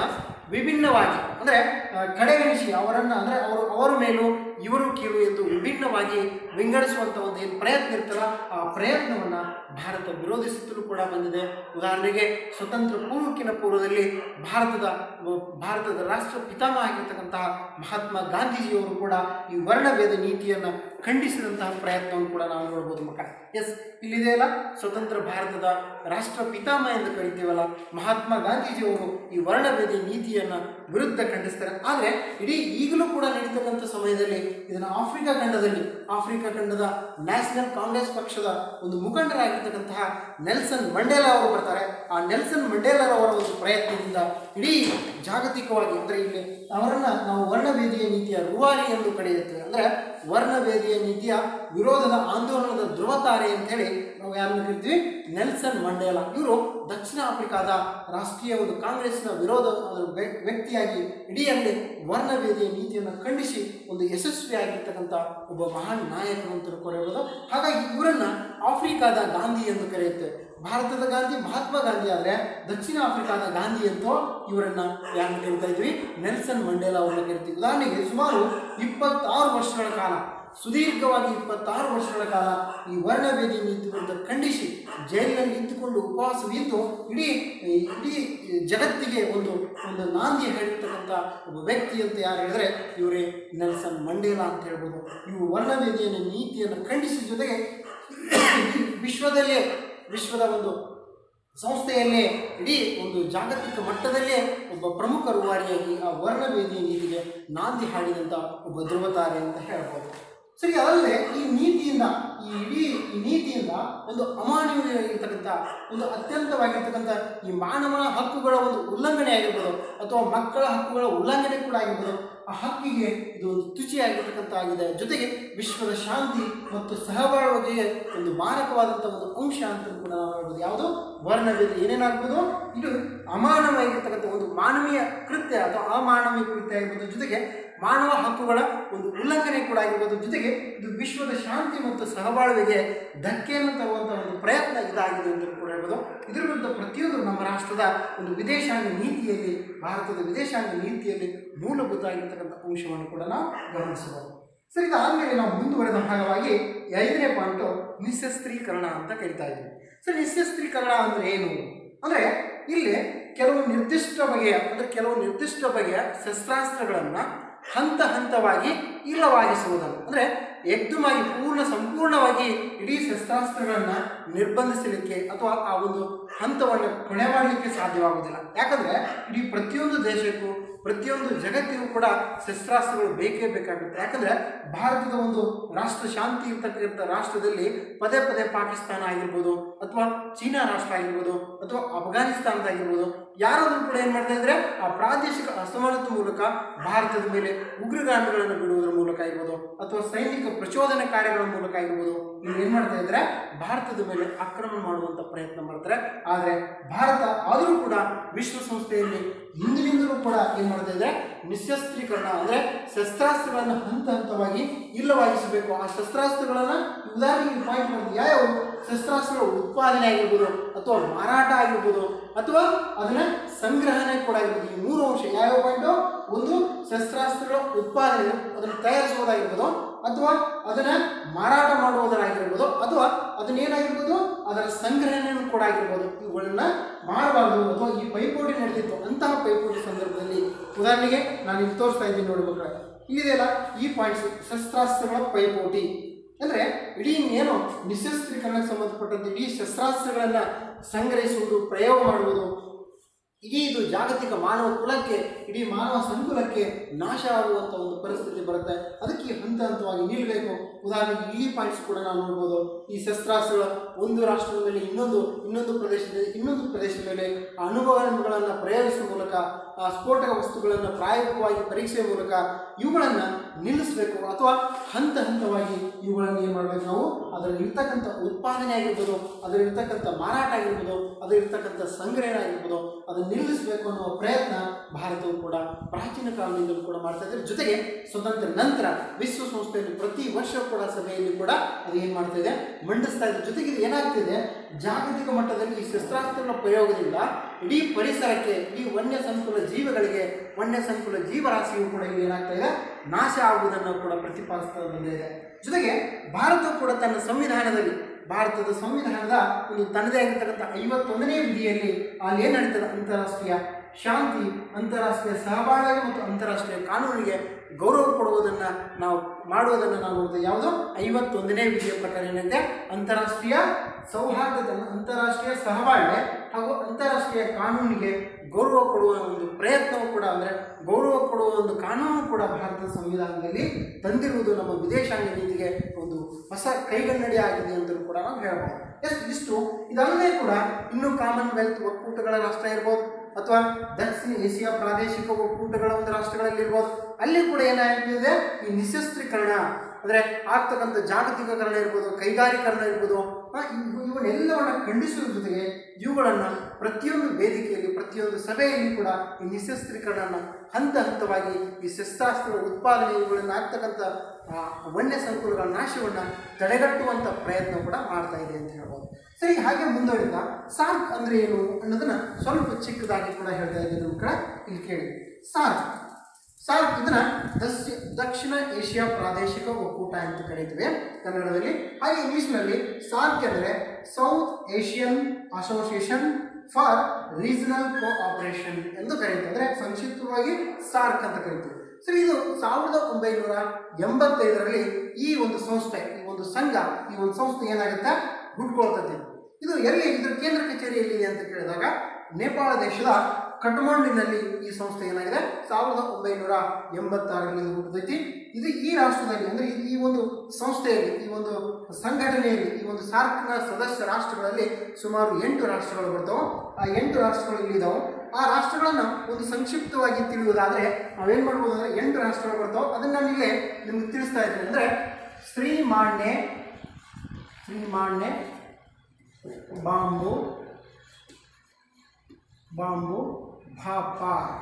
ವಿಭಿನ್ನವಾಗಿ ಅಂದರೆ ಕಡೆಗಣಿಸಿ ಅವರನ್ನು ಅಂದರೆ ಅವರು ಅವರ ಮೇಲೂ ಇವರು ಕೀಳು ಎಂದು ವಿಭಿನ್ನವಾಗಿ ವಿಂಗಡಿಸುವಂಥ ಒಂದು ಏನು ಪ್ರಯತ್ನ ಇರ್ತಲ್ಲ ಆ ಪ್ರಯತ್ನವನ್ನು ಭಾರತ ವಿರೋಧಿಸುತ್ತಲೂ ಕೂಡ ಬಂದಿದೆ ಉದಾಹರಣೆಗೆ ಸ್ವತಂತ್ರ ಪೂರ್ವಕ್ಕಿನ ಪೂರ್ವದಲ್ಲಿ ಭಾರತದ ಭಾರತದ ರಾಷ್ಟ್ರ ಪಿತಾಮಹ ಆಗಿರ್ತಕ್ಕಂತಹ ಮಹಾತ್ಮ ಗಾಂಧೀಜಿಯವರು ಕೂಡ ಈ ವರ್ಣಭೇದ ನೀತಿಯನ್ನು ಖಂಡಿಸಿದಂತಹ ಪ್ರಯತ್ನವನ್ನು ಕೂಡ ನಾವು ನೋಡ್ಬೋದು ಮಕ್ಕಳ ಎಸ್ ಇಲ್ಲಿದೆಯಲ್ಲ ಸ್ವತಂತ್ರ ಭಾರತದ ರಾಷ್ಟ್ರ ಪಿತಾಮಹ ಎಂದು ಕರಿತೀವಲ್ಲ ಮಹಾತ್ಮ ಗಾಂಧೀಜಿಯವರು ಈ ವರ್ಣಭೇದ ನೀತಿಯನ್ನು ವಿರುದ್ಧ ಖಂಡಿಸ್ತಾರೆ ಆದರೆ ಇಡೀ ಈಗಲೂ ಕೂಡ ನಡೀತಕ್ಕಂಥ ಸಮಯದಲ್ಲಿ ಇದನ್ನು ಆಫ್ರಿಕಾ ಖಂಡದಲ್ಲಿ ಆಫ್ರಿಕಾ ಖಂಡದ ನ್ಯಾಷನಲ್ ಕಾಂಗ್ರೆಸ್ ಪಕ್ಷದ ಒಂದು ಮುಖಂಡರಾಗಿರ್ತಕ್ಕಂತಹ ನೆಲ್ಸನ್ ಮಂಡೇಲಾ ಅವರು ಬರ್ತಾರೆ ಆ ನೆಲ್ಸನ್ ಮಂಡೇಲರವರ ಒಂದು ಪ್ರಯತ್ನದಿಂದ ಇಡೀ ಜಾಗತಿಕವಾಗಿ ಅಂದರೆ ಇಲ್ಲಿ ಅವರನ್ನು ನಾವು ವರ್ಣಭೇದಿಯ ನೀತಿಯ ರೂವಾರಿ ಎಂದು ಕರೆಯುತ್ತೇವೆ ಅಂದರೆ ವರ್ಣಭೇದಿಯ ನೀತಿಯ ವಿರೋಧದ ಆಂದೋಲನದ ಧ್ರುವತಾರೆ ಅಂತೇಳಿ ನಾವು ಯಾರನ್ನು ಕರಿತೀವಿ ನೆಲ್ಸನ್ ಮಂಡೇಲಾ ಇವರು ದಕ್ಷಿಣ ಆಫ್ರಿಕಾದ ರಾಷ್ಟ್ರೀಯ ಒಂದು ಕಾಂಗ್ರೆಸ್ನ ವಿರೋಧ ಅದರ ವ್ಯ- ವ್ಯಕ್ತಿಯಾಗಿ ಇಡೀಯಲ್ಲಿ ವರ್ಣಭೇದಿಯ ನೀತಿಯನ್ನು ಖಂಡಿಸಿ ಒಂದು ಯಶಸ್ವಿಯಾಗಿರ್ತಕ್ಕಂಥ ಒಬ್ಬ ಮಹಾನ್ ನಾಯಕರು ಅಂತ ಕರೆಯಬಹುದು ಹಾಗಾಗಿ ಇವರನ್ನ ಆಫ್ರಿಕಾದ ಗಾಂಧಿ ಎಂದು ಕರೆಯುತ್ತೇವೆ ಭಾರತದ ಗಾಂಧಿ ಮಹಾತ್ಮ ಗಾಂಧಿ ಆದರೆ ದಕ್ಷಿಣ ಆಫ್ರಿಕಾದ ಗಾಂಧಿ ಅಂತೋ ಇವರನ್ನ ಯಾರನ್ನು ಕರಿತಾ ಇದ್ವಿ ನೆಲ್ಸನ್ ಮಂಡೇಲಾ ಅವರನ್ನ ಕರಿತೀವಿ ಉದಾಹರಣೆಗೆ ಸುಮಾರು ಇಪ್ಪತ್ತಾರು ವರ್ಷಗಳ ಕಾಲ ಸುದೀರ್ಘವಾಗಿ ಇಪ್ಪತ್ತಾರು ವರ್ಷಗಳ ಕಾಲ ಈ ವರ್ಣಭೇದಿ ನೀತಿ ವಿರುದ್ಧ ಖಂಡಿಸಿ ಜೈಲಿನಲ್ಲಿ ನಿಂತುಕೊಂಡು ಉಪವಾಸವಿದ್ದು ಇಡೀ ಇಡೀ ಜಗತ್ತಿಗೆ ಒಂದು ಒಂದು ನಾಂದಿ ಹೇಳಿರ್ತಕ್ಕಂಥ ಒಬ್ಬ ವ್ಯಕ್ತಿ ಅಂತ ಯಾರು ಹೇಳಿದ್ರೆ ಇವರೇ ನೆಲ್ಸನ್ ಮಂಡೇಲಾ ಅಂತ ಹೇಳ್ಬೋದು ಇವು ವರ್ಣಭೇದಿಯ ನೀತಿಯನ್ನು ಖಂಡಿಸಿದ ಜೊತೆಗೆ ವಿಶ್ವದಲ್ಲೇ ವಿಶ್ವದ ಒಂದು ಸಂಸ್ಥೆಯಲ್ಲೇ ಇಡೀ ಒಂದು ಜಾಗತಿಕ ಮಟ್ಟದಲ್ಲೇ ಒಬ್ಬ ಪ್ರಮುಖ ರೂವಾರಿಯಾಗಿ ಆ ವರ್ಣಭೇದಿಯ ನೀತಿಗೆ ನಾಂದಿ ಹಾಡಿದಂಥ ಒಬ್ಬ ಧ್ರುವತಾರೆ ಅಂತ ಹೇಳ್ಬೋದು ಸರಿ ಅದಲ್ಲದೆ ಈ ನೀತಿಯಿಂದ ಈ ಇಡೀ ಈ ನೀತಿಯಿಂದ ಒಂದು ಅಮಾನವೀಯವಾಗಿರ್ತಕ್ಕಂಥ ಒಂದು ಅತ್ಯಂತವಾಗಿರ್ತಕ್ಕಂಥ ಈ ಮಾನವನ ಹಕ್ಕುಗಳ ಒಂದು ಉಲ್ಲಂಘನೆ ಆಗಿರ್ಬೋದು ಅಥವಾ ಮಕ್ಕಳ ಹಕ್ಕುಗಳ ಉಲ್ಲಂಘನೆ ಕೂಡ ಆಗಿರ್ಬೋದು ಆ ಹಕ್ಕಿಗೆ ಇದು ಒಂದು ತುಚಿಯಾಗಿರ್ತಕ್ಕಂಥ ಆಗಿದೆ ಜೊತೆಗೆ ವಿಶ್ವದ ಶಾಂತಿ ಮತ್ತು ಸಹಬಾಳ್ವೆಗೆ ಒಂದು ಮಾರಕವಾದಂಥ ಒಂದು ಅಂಶ ಅಂತ ಕೂಡ ನಾವು ಹೇಳ್ಬೋದು ಯಾವುದು ವರ್ಣಭೇದ ಏನೇನಾಗ್ಬೋದು ಇದು ಅಮಾನವಾಗಿರ್ತಕ್ಕಂಥ ಒಂದು ಮಾನವೀಯ ಕೃತ್ಯ ಅಥವಾ ಅಮಾನವೀಯ ಕೃತ್ಯ ಆಗಿರ್ಬೋದು ಜೊತೆಗೆ ಮಾನವ ಹಕ್ಕುಗಳ ಒಂದು ಉಲ್ಲಂಘನೆ ಕೂಡ ಆಗಿರ್ಬೋದು ಜೊತೆಗೆ ಇದು ವಿಶ್ವದ ಶಾಂತಿ ಮತ್ತು ಸಹಬಾಳ್ವೆಗೆ ಧಕ್ಕೆಯನ್ನು ತರುವಂಥ ಒಂದು ಪ್ರಯತ್ನ ಇದಾಗಿದೆ ಅಂತ ಕೂಡ ಹೇಳ್ಬೋದು ಇದರ ವಿರುದ್ಧ ಪ್ರತಿಯೊಂದು ನಮ್ಮ ರಾಷ್ಟ್ರದ ಒಂದು ವಿದೇಶಾಂಗ ನೀತಿಯಲ್ಲಿ ಭಾರತದ ವಿದೇಶಾಂಗ ನೀತಿಯಲ್ಲಿ ಮೂಲಭೂತ ಆಗಿರ್ತಕ್ಕಂಥ ಅಂಶವನ್ನು ಕೂಡ ನಾವು ಗಮನಿಸಬಹುದು ಸರಿ ಇದಾದಮೇಲೆ ನಾವು ಮುಂದುವರೆದ ಭಾಗವಾಗಿ ಐದನೇ ಪಾಯಿಂಟು ನಿಶಸ್ತ್ರೀಕರಣ ಅಂತ ಕರಿತಾ ಇದ್ವಿ ಸರ್ ನಿಶಸ್ತ್ರೀಕರಣ ಅಂದರೆ ಏನು ಅಂದರೆ ಇಲ್ಲಿ ಕೆಲವು ನಿರ್ದಿಷ್ಟ ಬಗೆಯ ಅಂದರೆ ಕೆಲವು ನಿರ್ದಿಷ್ಟ ಬಗೆಯ ಶಸ್ತ್ರಾಸ್ತ್ರಗಳನ್ನು ಹಂತ ಹಂತವಾಗಿ ಇಲ್ಲವಾಗಿಸುವುದನ್ನು ಅಂದರೆ ಎಗ್ದುಮಾಗಿ ಪೂರ್ಣ ಸಂಪೂರ್ಣವಾಗಿ ಇಡೀ ಶಸ್ತ್ರಾಸ್ತ್ರಗಳನ್ನು ನಿರ್ಬಂಧಿಸಲಿಕ್ಕೆ ಅಥವಾ ಆ ಒಂದು ಹಂತವನ್ನು ಕೊನೆ ಮಾಡಲಿಕ್ಕೆ ಸಾಧ್ಯವಾಗುವುದಿಲ್ಲ ಯಾಕಂದರೆ ಇಡೀ ಪ್ರತಿಯೊಂದು ದೇಶಕ್ಕೂ ಪ್ರತಿಯೊಂದು ಜಗತ್ತಿಗೂ ಕೂಡ ಶಸ್ತ್ರಾಸ್ತ್ರಗಳು ಬೇಕೇ ಬೇಕಾಗುತ್ತೆ ಯಾಕಂದರೆ ಭಾರತದ ಒಂದು ರಾಷ್ಟ್ರ ಶಾಂತಿ ಇರ್ತಕ್ಕಂಥ ರಾಷ್ಟ್ರದಲ್ಲಿ ಪದೇ ಪದೇ ಪಾಕಿಸ್ತಾನ ಆಗಿರ್ಬೋದು ಅಥವಾ ಚೀನಾ ರಾಷ್ಟ್ರ ಆಗಿರ್ಬೋದು ಅಥವಾ ಅಫ್ಘಾನಿಸ್ತಾನದಾಗಿರ್ಬೋದು ಯಾರಾದರೂ ಕೂಡ ಏನು ಮಾಡ್ತಾ ಇದ್ರೆ ಆ ಪ್ರಾದೇಶಿಕ ಅಸಮಾನತೆ ಮೂಲಕ ಭಾರತದ ಮೇಲೆ ಉಗ್ರಗಾಮಿಗಳನ್ನು ಬಿಡುವುದರ ಮೂಲಕ ಆಗಿರ್ಬೋದು ಅಥವಾ ಸೈನಿಕ ಪ್ರಚೋದನೆ ಕಾರ್ಯಗಳ ಮೂಲಕ ಆಗಿರ್ಬೋದು ಇವ್ರು ಏನು ಮಾಡ್ತಾ ಇದ್ರೆ ಭಾರತದ ಮೇಲೆ ಆಕ್ರಮಣ ಮಾಡುವಂಥ ಪ್ರಯತ್ನ ಮಾಡ್ತಾರೆ ಆದರೆ ಭಾರತ ಆದರೂ ಕೂಡ ವಿಶ್ವಸಂಸ್ಥೆಯಲ್ಲಿ ಹಿಂದಿನಿಂದಲೂ ಕೂಡ ಏನು ಮಾಡ್ತಾ ಇದ್ರೆ ನಿಶಸ್ತ್ರೀಕರಣ ಅಂದರೆ ಶಸ್ತ್ರಾಸ್ತ್ರಗಳನ್ನು ಹಂತ ಹಂತವಾಗಿ ಇಲ್ಲವಾಗಿಸಬೇಕು ಆ ಶಸ್ತ್ರಾಸ್ತ್ರಗಳನ್ನು ಉದಾಹರಣೆಗೆ ಪಾಯಿಂಟ್ ಮಾಡಿದ್ರೆ ಯಾವ್ಯಾವ ಶಸ್ತ್ರಾಸ್ತ್ರಗಳ ಉತ್ಪಾದನೆ ಆಗಿರ್ಬೋದು ಅಥವಾ ಮಾರಾಟ ಆಗಿರ್ಬೋದು ಅಥವಾ ಅದನ್ನ ಸಂಗ್ರಹಣೆ ಕೂಡ ಆಗಿರ್ಬೋದು ಈ ಮೂರು ಅಂಶ ಯಾವ್ಯಾವ ಪಾಯಿಂಟು ಒಂದು ಶಸ್ತ್ರಾಸ್ತ್ರಗಳ ಉತ್ಪಾದನೆ ಅದನ್ನು ತಯಾರಿಸುವುದಾಗಿರ್ಬೋದು ಅಥವಾ ಅದನ್ನ ಮಾರಾಟ ಮಾಡುವುದರಾಗಿರ್ಬೋದು ಅಥವಾ ಅದನ್ನೇನಾಗಿರ್ಬೋದು ಅದರ ಸಂಗ್ರಹಣೆಯನ್ನು ಕೂಡ ಆಗಿರ್ಬೋದು ಇವುಗಳನ್ನ ಮಾಡಬಾರ್ದು ಅಥವಾ ಈ ಪೈಪೋಟಿ ನಡೆದಿತ್ತು ಅಂತಹ ಪೈಪೋಟಿ ಸಂದರ್ಭದಲ್ಲಿ ಉದಾಹರಣೆಗೆ ನಾನು ಇಲ್ಲಿ ತೋರಿಸ್ತಾ ಇದ್ದೀನಿ ನೋಡಿ ಮಕ್ಕಳೇ ಇಲ್ಲಿದೆಯಲ್ಲ ಈ ಪಾಯಿಂಟ್ಸ್ ಶಸ್ತ್ರಾಸ್ತ್ರಗಳ ಪೈಪೋಟಿ ಅಂದರೆ ಇಡೀ ಏನು ನಿಶಸ್ತ್ರೀಕರಣಕ್ಕೆ ಸಂಬಂಧಪಟ್ಟಂತೆ ಇಡೀ ಶಸ್ತ್ರಾಸ್ತ್ರಗಳನ್ನು ಸಂಗ್ರಹಿಸುವುದು ಪ್ರಯೋಗ ಮಾಡುವುದು ಇಡೀ ಇದು ಜಾಗತಿಕ ಮಾನವ ಕುಲಕ್ಕೆ ಇಡೀ ಮಾನವ ಸಂಕುಲಕ್ಕೆ ನಾಶ ಆಗುವಂಥ ಒಂದು ಪರಿಸ್ಥಿತಿ ಬರುತ್ತೆ ಅದಕ್ಕೆ ಹಂತ ಹಂತವಾಗಿ ನಿಲ್ಲಬೇಕು ಉದಾಹರಣೆಗೆ ಇಲ್ಲಿ ಪಾಯಿಂಟ್ಸ್ ಕೂಡ ನಾವು ನೋಡ್ಬೋದು ಈ ಶಸ್ತ್ರಾಸ್ತ್ರಗಳ ಒಂದು ರಾಷ್ಟ್ರದ ಮೇಲೆ ಇನ್ನೊಂದು ಇನ್ನೊಂದು ಪ್ರದೇಶದಲ್ಲಿ ಇನ್ನೊಂದು ಪ್ರದೇಶದ ಮೇಲೆ ಆ ಅನುಭವಗಳನ್ನು ಪ್ರಯೋಗಿಸುವ ಮೂಲಕ ಆ ಸ್ಫೋಟಕ ವಸ್ತುಗಳನ್ನು ಪ್ರಾಯೋಗಿಕವಾಗಿ ಪರೀಕ್ಷೆಯ ಮೂಲಕ ಇವುಗಳನ್ನು ನಿಲ್ಲಿಸಬೇಕು ಅಥವಾ ಹಂತ ಹಂತವಾಗಿ ಇವುಗಳನ್ನು ಏನು ಮಾಡಬೇಕು ನಾವು ಅದರಲ್ಲಿ ಇರ್ತಕ್ಕಂಥ ಉತ್ಪಾದನೆ ಆಗಿರ್ಬೋದು ಅದರಲ್ಲಿರ್ತಕ್ಕಂಥ ಮಾರಾಟ ಆಗಿರ್ಬೋದು ಅದರಲ್ಲಿರ್ತಕ್ಕಂಥ ಸಂಗ್ರಹಣೆ ಆಗಿರ್ಬೋದು ಅದನ್ನು ನಿಲ್ಲಿಸಬೇಕು ಅನ್ನುವ ಪ್ರಯತ್ನ ಭಾರತವು ಕೂಡ ಪ್ರಾಚೀನ ಕಾಲದಿಂದಲೂ ಕೂಡ ಮಾಡ್ತಾ ಇದ್ದಾರೆ ಜೊತೆಗೆ ಸ್ವತಂತ್ರ ನಂತರ ವಿಶ್ವಸಂಸ್ಥೆಯಲ್ಲಿ ಪ್ರತಿ ವರ್ಷ ಕೂಡ ಸಭೆಯಲ್ಲಿ ಕೂಡ ಅದು ಏನು ಮಾಡ್ತಾ ಇದೆ ಮಂಡಿಸ್ತಾ ಇದೆ ಜೊತೆಗೆ ಇದು ಏನಾಗ್ತಿದೆ ಜಾಗತಿಕ ಮಟ್ಟದಲ್ಲಿ ಈ ಶಸ್ತ್ರಾಸ್ತ್ರಗಳ ಪ್ರಯೋಗದಿಂದ ಇಡೀ ಪರಿಸರಕ್ಕೆ ಇಡೀ ವನ್ಯ ಸಂಕುಲ ಜೀವಿಗಳಿಗೆ ವನ್ಯ ಸಂಕುಲ ಜೀವರಾಶಿಯು ಕೂಡ ಇಲ್ಲಿ ಏನಾಗ್ತಾ ಇದೆ ನಾಶ ಆಗುವುದನ್ನು ಕೂಡ ಪ್ರತಿಪಾದಿಸ್ತಾ ಬಂದಿದೆ ಜೊತೆಗೆ ಭಾರತ ಕೂಡ ತನ್ನ ಸಂವಿಧಾನದಲ್ಲಿ ಭಾರತದ ಸಂವಿಧಾನದ ಒಂದು ತನ್ನದೇ ಆಗಿರ್ತಕ್ಕಂಥ ಐವತ್ತೊಂದನೇ ವಿಧಿಯಲ್ಲಿ ಅಲ್ಲಿ ಏನು ನಡೀತದೆ ಅಂತಾರಾಷ್ಟ್ರೀಯ ಶಾಂತಿ ಅಂತಾರಾಷ್ಟ್ರೀಯ ಸಹಬಾಳ್ವೆ ಮತ್ತು ಅಂತಾರಾಷ್ಟ್ರೀಯ ಕಾನೂನಿಗೆ ಗೌರವ ಕೊಡುವುದನ್ನು ನಾವು ಮಾಡುವುದನ್ನು ನಾವು ನೋಡ್ತೇವೆ ಯಾವುದು ಐವತ್ತೊಂದನೇ ವಿಧಿಯ ಪ್ರಕಾರ ಏನಿದೆ ಅಂತಾರಾಷ್ಟ್ರೀಯ ಸೌಹಾರ್ದದ ಅಂತಾರಾಷ್ಟ್ರೀಯ ಸಹಬಾಳ್ವೆ ಹಾಗೂ ಅಂತಾರಾಷ್ಟ್ರೀಯ ಕಾನೂನಿಗೆ ಗೌರವ ಕೊಡುವ ಒಂದು ಪ್ರಯತ್ನವೂ ಕೂಡ ಅಂದರೆ ಗೌರವ ಕೊಡುವ ಒಂದು ಕಾನೂನು ಕೂಡ ಭಾರತದ ಸಂವಿಧಾನದಲ್ಲಿ ತಂದಿರುವುದು ನಮ್ಮ ವಿದೇಶಾಂಗ ನೀತಿಗೆ ಒಂದು ಹೊಸ ಕೈಗನ್ನಡಿ ಆಗಿದೆ ಅಂತಲೂ ಕೂಡ ನಾವು ಹೇಳ್ಬೋದು ಎಸ್ ಇಷ್ಟು ಇದಲ್ಲದೆ ಕೂಡ ಇನ್ನೂ ಕಾಮನ್ವೆಲ್ತ್ ಒಕ್ಕೂಟಗಳ ರಾಷ್ಟ್ರ ಇರ್ಬೋದು ಅಥವಾ ದಕ್ಷಿಣ ಏಷ್ಯಾ ಪ್ರಾದೇಶಿಕ ಒಕ್ಕೂಟಗಳ ಒಂದು ರಾಷ್ಟ್ರಗಳಲ್ಲಿರ್ಬೋದು ಅಲ್ಲಿ ಕೂಡ ಏನಾಗ್ತಿದೆ ಈ ನಿಶಸ್ತ್ರೀಕರಣ ಅಂದರೆ ಆಗ್ತಕ್ಕಂಥ ಜಾಗತಿಕೀಕರಣ ಇರ್ಬೋದು ಕೈಗಾರೀಕರಣ ಇರ್ಬೋದು ಆ, ಇವ್- ಇವನ್ನೆಲ್ಲವನ್ನ ಖಂಡಿಸುವ ಜೊತೆಗೆ ಇವುಗಳನ್ನು ಪ್ರತಿಯೊಂದು ವೇದಿಕೆಯಲ್ಲಿ ಪ್ರತಿಯೊಂದು ಸಭೆಯಲ್ಲಿ ಕೂಡ ಈ ನಿಶಸ್ತ್ರೀಕರಣನ ಹಂತ ಹಂತವಾಗಿ ಈ ಶಸ್ತ್ರಾಸ್ತ್ರಗಳ ಉತ್ಪಾದನೆ ಇವುಗಳಿಂದ ಆಗ್ತಕ್ಕಂಥ ಆ, ವನ್ಯ ಸಂಕುಲಗಳ ನಾಶವನ್ನು ತಡೆಗಟ್ಟುವಂಥ ಪ್ರಯತ್ನ ಕೂಡ ಮಾಡ್ತಾ ಇದೆ ಅಂತ ಹೇಳ್ಬೋದು ಸರಿ ಹಾಗೆ ಮುಂದುವರಿದ ಸಾರ್ಕ್ ಅಂದ್ರೆ ಏನು ಅನ್ನೋದನ್ನ ಸ್ವಲ್ಪ ಚಿಕ್ಕದಾಗಿ ಕೂಡ ಹೇಳ್ತಾ ಇದ್ದೀನಿ ನಮ್ಮ ಕಡೆ ಇಲ್ಲಿ ಕೇಳಿ ಸಾರ್ಕ್ ಸಾರ್ಕ್ ಇದನ್ನ ದಸ್ಯ ದಕ್ಷಿಣ ಏಷ್ಯಾ ಪ್ರಾದೇಶಿಕ ಒಕ್ಕೂಟ ಅಂತ ಕರೀತೀವಿ ಕನ್ನಡದಲ್ಲಿ ಹಾಗೆ ಇಂಗ್ಲಿಷ್ನಲ್ಲಿ ಸಾರ್ಕ್ ಅಂದರೆ South Asian Association for Regional Cooperation ಎಂದು ಕರೀತೀವಿ ಅಂದರೆ ಸಂಕ್ಷಿಪ್ತವಾಗಿ ಸಾರ್ಕ್ ಅಂತ ಕರಿತೀವಿ ಸರಿ ಇದು ಸಾವಿರದ ಒಂಬೈನೂರ ಎಂಬತ್ತೈದರಲ್ಲಿ ಈ ಒಂದು ಸಂಸ್ಥೆ ಈ ಒಂದು ಸಂಘ ಈ ಒಂದು ಸಂಸ್ಥೆ ಏನಾಗುತ್ತೆ ಹುಟ್ಕೊಳ್ತದೆ ಇದು ಎಲ್ಲಿ ಇದರ ಕೇಂದ್ರ ಕಚೇರಿ ಎಲ್ಲಿದೆ ಅಂತ ಕೇಳಿದಾಗ ನೇಪಾಳ ದೇಶದ ಕಠ್ಮಂಡಿನಲ್ಲಿ ಈ ಸಂಸ್ಥೆ ಏನಾಗಿದೆ ಸಾವಿರದ ಒಂಬೈನೂರ ಎಂಬತ್ತಾರರಲ್ಲಿ ಇದು ಹುಟ್ಟುತ್ತೈತಿ ಇದು ಈ ರಾಷ್ಟ್ರದಲ್ಲಿ ಅಂದರೆ ಈ- ಈ ಒಂದು ಸಂಸ್ಥೆಯಲ್ಲಿ ಈ ಒಂದು ಸಂಘಟನೆಯಲ್ಲಿ ಈ ಒಂದು ಸಾರ್ಕ್ನ ಸದಸ್ಯ ರಾಷ್ಟ್ರಗಳಲ್ಲಿ ಸುಮಾರು ಎಂಟು ರಾಷ್ಟ್ರಗಳು ಬರ್ತಾವೆ ಆ ಎಂಟು ರಾಷ್ಟ್ರಗಳು ಇಲ್ಲಿದ್ದಾವೆ ಆ ರಾಷ್ಟ್ರಗಳನ್ನು ಒಂದು ಸಂಕ್ಷಿಪ್ತವಾಗಿ ತಿಳಿಯುವುದಾದರೆ ನಾವೇನು ಮಾಡ್ಬೋದು ಅಂದರೆ ಎಂಟು ರಾಷ್ಟ್ರಗಳು ಬರ್ತಾವೆ ಅದನ್ನು ನಾನು ಇಲ್ಲೇ ನಿಮ್ಗೆ ತಿಳಿಸ್ತಾ ಇದ್ದೀನಿ ಅಂದರೆ ಶ್ರೀಮಾನ್ಯ ಶ್ರೀಮಾನ್ಯ ಬಾಂಬು ಬಾಂಬು ಭಾಪ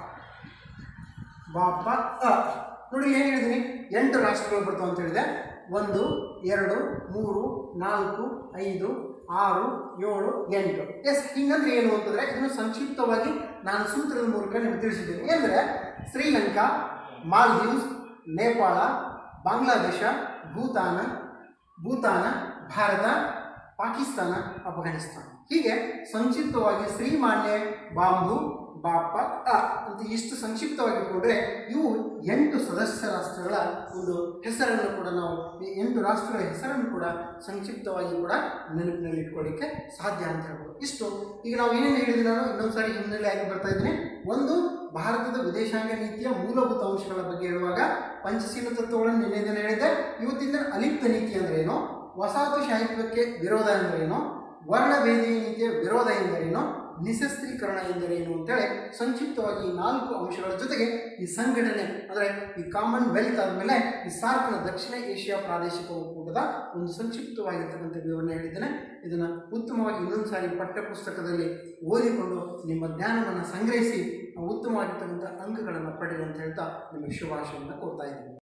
ಬಾಪ ಅ ನೋಡಿ ಏನು ಹೇಳಿದ್ದೀನಿ ಎಂಟು ರಾಷ್ಟ್ರಗಳು ಬರ್ತಾವೆ ಅಂತ ಹೇಳಿದೆ ಒಂದು ಎರಡು ಮೂರು ನಾಲ್ಕು ಐದು ಆರು ಏಳು ಎಂಟು ಎಸ್ ಹಿಂಗಂದ್ರೆ ಏನು ಅಂತಂದರೆ ಇದನ್ನು ಸಂಕ್ಷಿಪ್ತವಾಗಿ ನಾನು ಸೂತ್ರದ ಮೂಲಕ ನಿಮ್ಗೆ ತಿಳಿಸಿದ್ದೀನಿ ಅಂದರೆ ಶ್ರೀಲಂಕಾ ಮಾಲ್ದೀವ್ಸ್ ನೇಪಾಳ ಬಾಂಗ್ಲಾದೇಶ ಭೂತಾನ ಭೂತಾನ ಭಾರತ ಪಾಕಿಸ್ತಾನ ಅಫ್ಘಾನಿಸ್ತಾನ ಹೀಗೆ ಸಂಕ್ಷಿಪ್ತವಾಗಿ ಶ್ರೀಮಾನ್ಯ ಬಾಂಬು ಬಾಪ ಅ ಅಂತ ಇಷ್ಟು ಸಂಕ್ಷಿಪ್ತವಾಗಿ ಇಟ್ಕೊಂಡ್ರೆ ಇವು ಎಂಟು ಸದಸ್ಯ ರಾಷ್ಟ್ರಗಳ ಒಂದು ಹೆಸರನ್ನು ಕೂಡ ನಾವು ಈ ಎಂಟು ರಾಷ್ಟ್ರಗಳ ಹೆಸರನ್ನು ಕೂಡ ಸಂಕ್ಷಿಪ್ತವಾಗಿ ಕೂಡ ನೆನಪಿನಲ್ಲಿ ಇಟ್ಕೊಳ್ಳಿಕ್ಕೆ ಸಾಧ್ಯ ಅಂತ ಹೇಳ್ಬೋದು ಇಷ್ಟು ಈಗ ನಾವು ಏನೇನು ಹೇಳಿದ್ವಿ ನಾನು ಇನ್ನೊಂದು ಸಾರಿ ಹಿನ್ನೆಲೆ ಆಗಿ ಬರ್ತಾ ಇದ್ದೀನಿ ಒಂದು ಭಾರತದ ವಿದೇಶಾಂಗ ನೀತಿಯ ಮೂಲಭೂತ ಅಂಶಗಳ ಬಗ್ಗೆ ಹೇಳುವಾಗ ಪಂಚಶೀಲ ತತ್ವಗಳನ್ನು ನಿನ್ನೆ ದಿನ ಹೇಳಿದ್ದೆ ಇವತ್ತಿನ ದಿನ ಅಲಿಪ್ತ ನೀತಿ ಅಂದ್ರೆ ಏನು ವಸಾಹತುಶಾಹಿತ್ವಕ್ಕೆ ವಿರೋಧ ಎಂದರೇನು ವರ್ಣಭೇದಿ ನೀತಿಯ ವಿರೋಧ ಎಂದರೇನು ನಿಶಸ್ತ್ರೀಕರಣ ಎಂದರೇನು ಅಂತೇಳಿ ಸಂಕ್ಷಿಪ್ತವಾಗಿ ಈ ನಾಲ್ಕು ಅಂಶಗಳ ಜೊತೆಗೆ ಈ ಸಂಘಟನೆ ಅಂದರೆ ಈ ಕಾಮನ್ ವೆಲ್ತ್ ಆದಮೇಲೆ ಈ ಸಾರ್ಕ್ನ ದಕ್ಷಿಣ ಏಷ್ಯಾ ಪ್ರಾದೇಶಿಕ ಒಕ್ಕೂಟದ ಒಂದು ಸಂಕ್ಷಿಪ್ತವಾಗಿರ್ತಕ್ಕಂಥ ವಿವರಣೆ ಹೇಳಿದ್ದೇನೆ ಇದನ್ನು ಉತ್ತಮವಾಗಿ ಇನ್ನೊಂದು ಸಾರಿ ಪಠ್ಯಪುಸ್ತಕದಲ್ಲಿ ಓದಿಕೊಂಡು ನಿಮ್ಮ ಜ್ಞಾನವನ್ನು ಸಂಗ್ರಹಿಸಿ ಉತ್ತಮವಾಗಿರ್ತಕ್ಕಂಥ ಅಂಕಗಳನ್ನು ಪಡೆಯಿರಿ ಅಂತ ಹೇಳ್ತಾ ನಿಮಗೆ ಶುಭಾಶಯವನ್ನು ಕೋರ್ತಾ ಇದ್ದೀನಿ